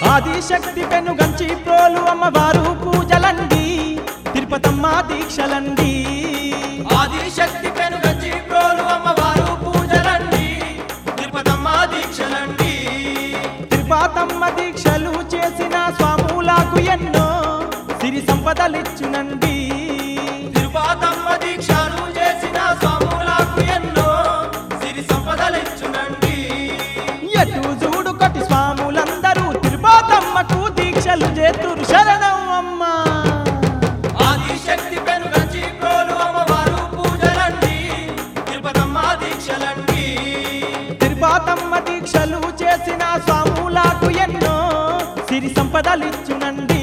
ఆదిశక్తి పెనుగంచి ప్రోలు అమ్మవారు పూజలండి తిరుపతమ్మ దీక్షలండి ఆదిశక్తి పెనుగంచి ప్రోలు అమ్మవారు పూజలండి తిరుపతమ్మ దీక్షలండి తిరుపతమ్మ దీక్షలు చేసిన స్వాములకు ఎన్నో సిరి సంపదలిచ్చునండి తిరుపతమ్మ దీక్షలు చేసిన స్వాములకు ఎన్నో సిరి సంపదలిచ్చునండి ఎటు చూడు కొట్టి స్వాములందరూ తిరుపతమ్మకు దీక్షలు చేతురు శరణం అమ్మ ఆదిశక్తి పెనుగంచి ప్రోలు అమ్మవారు పూజలండి తిరుపతమ్మ దీక్షలండి తిరుపతమ్మ దీక్షలు చేసిన స్వాములకు ఎన్నో సిరి సంపదలిచ్చునండి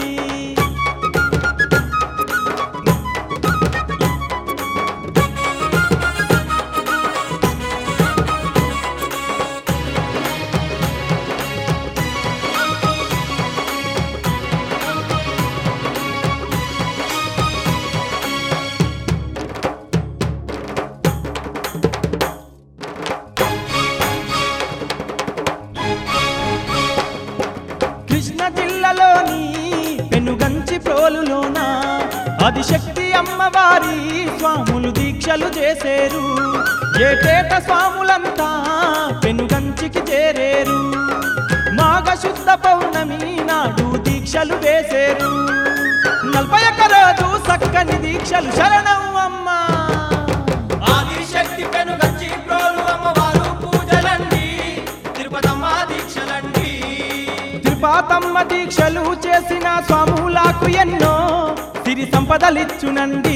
కృష్ణ జిల్లాలోని పెనుగంచి ప్రోలులోన ఆదిశక్తి అమ్మవారి స్వాములు దీక్షలు చేసేరు ఏటేట స్వాములంతా పెనుగంచికి చేరేరు మాఘ శుద్ధ పౌర్ణమి నాడు దీక్షలు వేసేరు నలభై ఒక్క రోజు చక్కని దీక్షలు శరణం అమ్మా ఆదిశక్తి పెనుగంచి ప్రోలు అమ్మవారు పూజలండి తిరుపతమ్మ దీక్షలండి త్రిపాతమ్మ దీక్షలు చేసిన స్వాములకు ఎన్నో సిరి సంపదలిచ్చునండి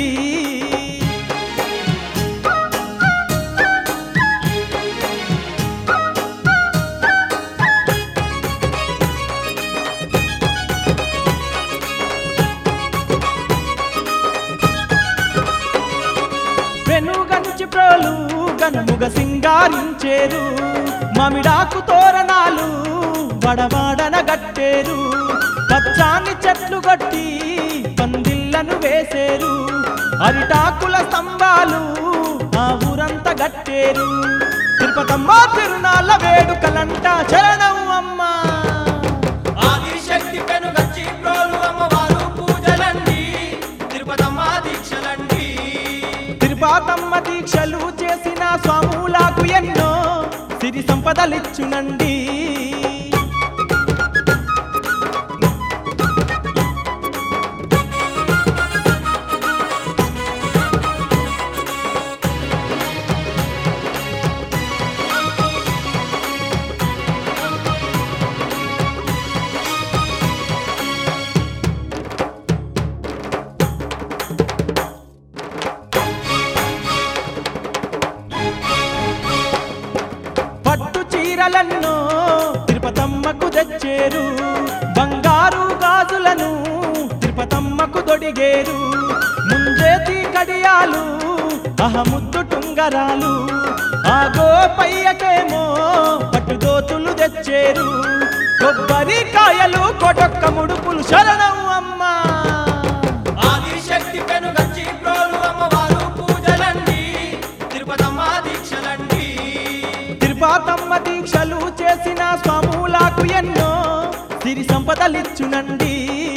వెనుగంచి ప్రోలు గనముగ సింగారించేరు మామిడాకు తోరణాలు వడవాడన గట్టేరు పచ్చాని చెట్లు గట్టి పందిళ్ళను వేసేరు అరిటాకుల స్తంభాలు ఆ ఊరంతా గట్టేరు తిరుపతమ్మ తిరునాళ్ళ వేడుకలంట చరణం అమ్మా ఆదిశక్తి పెనుగంచి ప్రోలు అమ్మవారు పూజలండి తిరుపతమ్మ దీక్షలండి తిరుపాతమ్మ దీక్షలు చేసిన స్వాములకు ఎన్నో సిరి సంపదలిచ్చునండి పట్టు చీరలన్నో తిరుపతమ్మకు తెచ్చేరు బంగారు గాజులను తిరుపతమ్మకు దొడిగేరు ముంజేతి కడియాలు అహముద్దు టుంగరాలు ఆగో పయ్యకేమో పట్టుదోతులు తెచ్చేరు కొబ్బరికాయలు కొటొక్క ముడుపులు శరణం అమ్మా ఆదిశక్తి పెనుగంచి ప్రోలు అమ్మవారు పూజలండి తిరుపతమ్మ దీక్షలండి తిరుపాతమ్మ దీక్షలు చేసిన స్వాములకు ఎన్నో సిరి సంపదలిచ్చునండి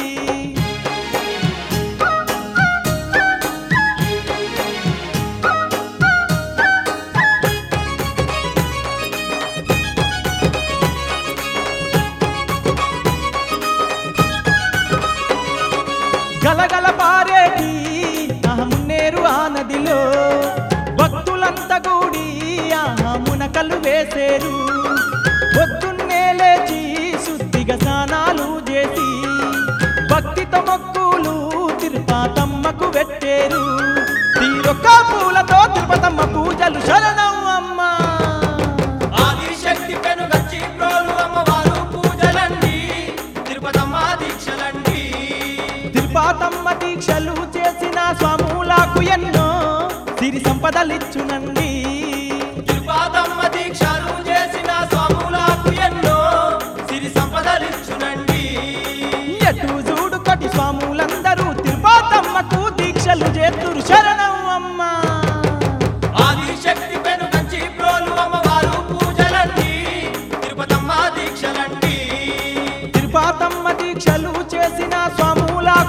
గలగల పారేటి ఆ మున్నేరు ఆ నదిలో భక్తులంతా కూడి ఆ మునకలు వేసేరు పొద్దున్నే లేచి శుద్ధిగా స్నానాలు చేసి భక్తితో మొక్కులు తిరుపతమ్మకు పెట్టేరు తీరొక్క పూలతో తిరుపతమ్మ పూజలు శరణం అమ్మా ఆదిశక్తి పెనుగంచి ప్రోలు అమ్మవారు పూజలండి తిరుపతమ్మ దీక్షలండి తిరుపాతమ్మ దీక్షలు చేసిన స్వాములకు ఎన్నో సిరి సంపదలిచ్చునండి తిరుపతమ్మ దీక్షలు చేసిన స్వాములకు ఎన్నో సిరి సంపదలిచ్చునండి ఎటు చూడు కటి స్వాములందరూ తిరుపాతమ్మకు దీక్షలు చేతురు శరణం అమ్మా ఆదిశక్తి పెనుగంచి ప్రోలు అమ్మవారు పూజలండి తిరుపతమ్మ దీక్షలండి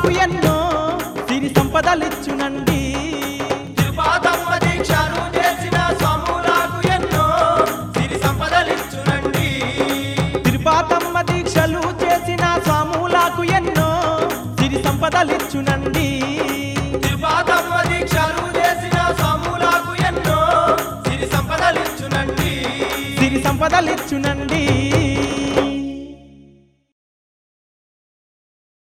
స్వాములకు ఎన్నో సిరి సంపదలిచ్చునండి తిరుపాతమ్మ దీక్షలు చేసిన స్వాములకు ఎన్నో సిరి సంపదలిచ్చునండి తిరుపాతమ్మ దీక్షలు చేసిన స్వాములకు ఎన్నో సిరి సంపదలిచ్చునండి తిరుపాతమ్మ దీక్షలు చేసిన స్వాములకు ఎన్నో సిరి సంపదలిచ్చునండి సిరి సంపదలిచ్చునండి